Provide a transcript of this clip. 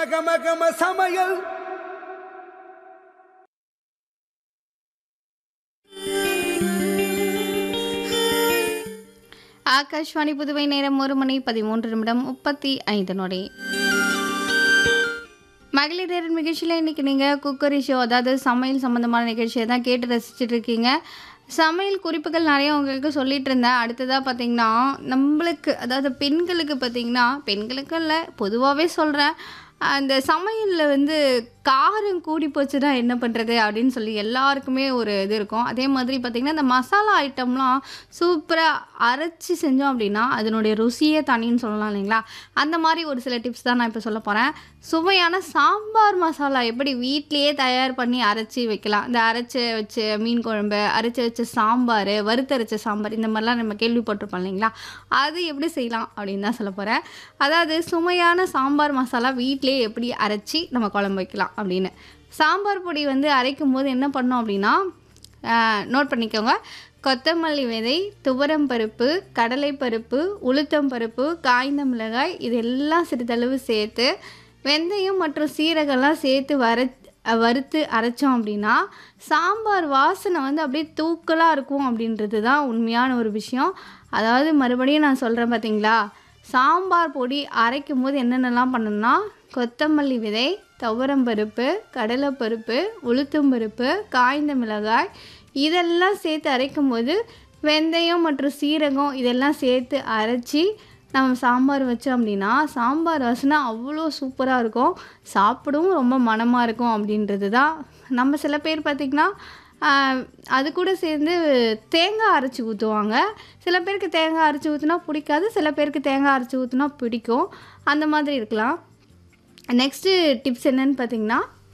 கம கம சமையல் ஆகாஷ்வாணி புதுவை நேரம் ஒரு மணி பதிமூன்று நிமிடம் முப்பத்தி ஐந்து நொடி மகளிர் நிகழ்ச்சியில் இன்றைக்கி நீங்கள் குக்கரி ஷோ அதாவது சமையல் சம்மந்தமான நிகழ்ச்சியை தான் கேட்டு ரசிச்சுட்டு இருக்கீங்க சமையல் குறிப்புகள் நிறைய உங்களுக்கு சொல்லிட்டு இருந்தேன் அடுத்ததாக பார்த்தீங்கன்னா நம்மளுக்கு அதாவது பெண்களுக்கு பார்த்தீங்கன்னா பெண்களுக்கு இல்லை பொதுவாகவே சொல்கிறேன் அந்த சமையலில் வந்து காரம் கூடி போச்சுன்னா என்ன பண்ணுறது அப்படின்னு சொல்லி எல்லாருக்குமே ஒரு இது இருக்கும் அதே மாதிரி பார்த்திங்கன்னா இந்த மசாலா ஐட்டம்லாம் சூப்பராக அரைச்சி செஞ்சோம் அப்படின்னா அதனுடைய ருசியே தனின்னு சொல்லலாம் இல்லைங்களா அந்த மாதிரி ஒரு சில டிப்ஸ் தான் நான் இப்போ சொல்ல போகிறேன் சுவையான சாம்பார் மசாலா எப்படி வீட்லேயே தயார் பண்ணி அரைச்சி வைக்கலாம் இந்த அரைச்சி வச்ச மீன் குழம்பு அரைச்சி வச்ச சாம்பார் வறுத்தரைச்ச சாம்பார் இந்த மாதிரிலாம் நம்ம கேள்விப்பட்டிருப்போம் இல்லைங்களா அது எப்படி செய்யலாம் அப்படின்னு தான் சொல்ல போகிறேன் அதாவது சுவையான சாம்பார் மசாலா வீட்டிலேயே எப்படி அரைச்சி நம்ம குழம்பு வைக்கலாம் அப்படின்னு சாம்பார் பொடி வந்து அரைக்கும் போது என்ன பண்ணோம் அப்படின்னா நோட் பண்ணிக்கோங்க கொத்தமல்லி விதை துவரம் பருப்பு கடலைப்பருப்பு உளுத்தம் பருப்பு காய்ந்த மிளகாய் இதெல்லாம் சிறிதளவு சேர்த்து வெந்தயம் மற்றும் சீரகம்லாம் சேர்த்து வர வறுத்து அரைச்சோம் அப்படின்னா சாம்பார் வாசனை வந்து அப்படியே தூக்கலாக இருக்கும் அப்படின்றது தான் உண்மையான ஒரு விஷயம் அதாவது மறுபடியும் நான் சொல்கிறேன் பார்த்தீங்களா சாம்பார் பொடி அரைக்கும் போது என்னென்னலாம் பண்ணணும்னா கொத்தமல்லி விதை துவரம்பருப்பு கடலைப்பருப்பு உளுத்தம்பருப்பு காய்ந்த மிளகாய் இதெல்லாம் சேர்த்து அரைக்கும் போது வெந்தயம் மற்றும் சீரகம் இதெல்லாம் சேர்த்து அரைச்சி நம்ம சாம்பார் வச்சோம் அப்படின்னா சாம்பார் வாசனை அவ்வளோ சூப்பராக இருக்கும் சாப்பிடவும் ரொம்ப மனமாக இருக்கும் அப்படின்றது தான் நம்ம சில பேர் பார்த்திங்கன்னா ஆஹ், அது கூட சேர்ந்து தேங்காய் அரைச்சி ஊற்றுவாங்க சில பேருக்கு தேங்காய் அரைச்சி ஊற்றினா பிடிக்காது சில பேருக்கு தேங்காய் அரைச்சி ஊற்றினா பிடிக்கும் அந்த மாதிரி இருக்கலாம் நெக்ஸ்ட்டு டிப்ஸ் என்னன்னு பார்த்தீங்கன்னா